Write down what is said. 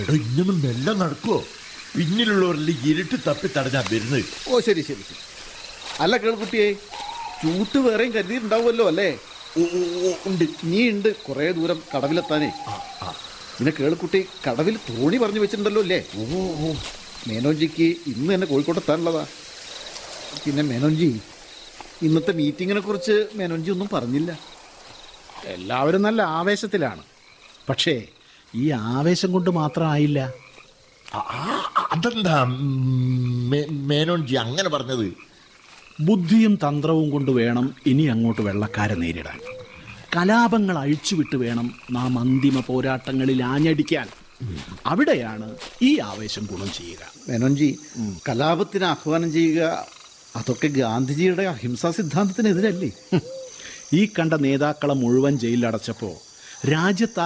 എടോ ഇങ്ങനെ മെല്ലെ നടക്കുവോ പിന്നിലുള്ളവരിൽ ഇരുട്ട് തപ്പി തടഞ്ഞാ വരുന്നത് ഓ ശരി ശരി ശരി അല്ല കേൾക്കുട്ടിയെ ചൂട്ട് വേറെയും കരുതിയിട്ടുണ്ടാവുമല്ലോ അല്ലേ ഓ ഓ, ഓ, ഉണ്ട് നീ ഉണ്ട് കുറേ ദൂരം കടവിലെത്താനേ ആ, ആ. പിന്നെ കേൾക്കുട്ടി കടവിൽ തോണി പറഞ്ഞു വെച്ചിട്ടുണ്ടല്ലോ അല്ലേ ഓ ഓ മേനോൻജിക്ക് ഇന്ന് തന്നെ കോഴിക്കോട്ടെത്താനുള്ളതാ പിന്നെ മേനോൻജി ഇന്നത്തെ മീറ്റിങ്ങിനെ കുറിച്ച് മേനോൻജി ഒന്നും പറഞ്ഞില്ല എല്ലാവരും നല്ല ആവേശത്തിലാണ് പക്ഷേ ഈ ആവേശം കൊണ്ട് മാത്രമായില്ല ആ, ആ, അതെന്താ മേ- മേനോൻജി അങ്ങനെ പറഞ്ഞത് ബുദ്ധിയും തന്ത്രവും കൊണ്ട് വേണം ഇനി അങ്ങോട്ട് വെള്ളക്കാരെ നേരിടാൻ കലാപങ്ങൾ അഴിച്ചുവിട്ട് വേണം നാം അന്തിമ പോരാട്ടങ്ങളിൽ ആഞ്ഞടിക്കാൻ അവിടെയാണ് ഈ ആവേശം ഗുണം ചെയ്യുക മേനോൻജി കലാപത്തിന് ആഹ്വാനം ചെയ്യുക അതൊക്കെ ഗാന്ധിജിയുടെ അഹിംസാ സിദ്ധാന്തത്തിനെതിരല്ലേ ഈ കണ്ട നേതാക്കളെ മുഴുവൻ ജയിലിലടച്ചപ്പോൾ രാജ്യത്ത്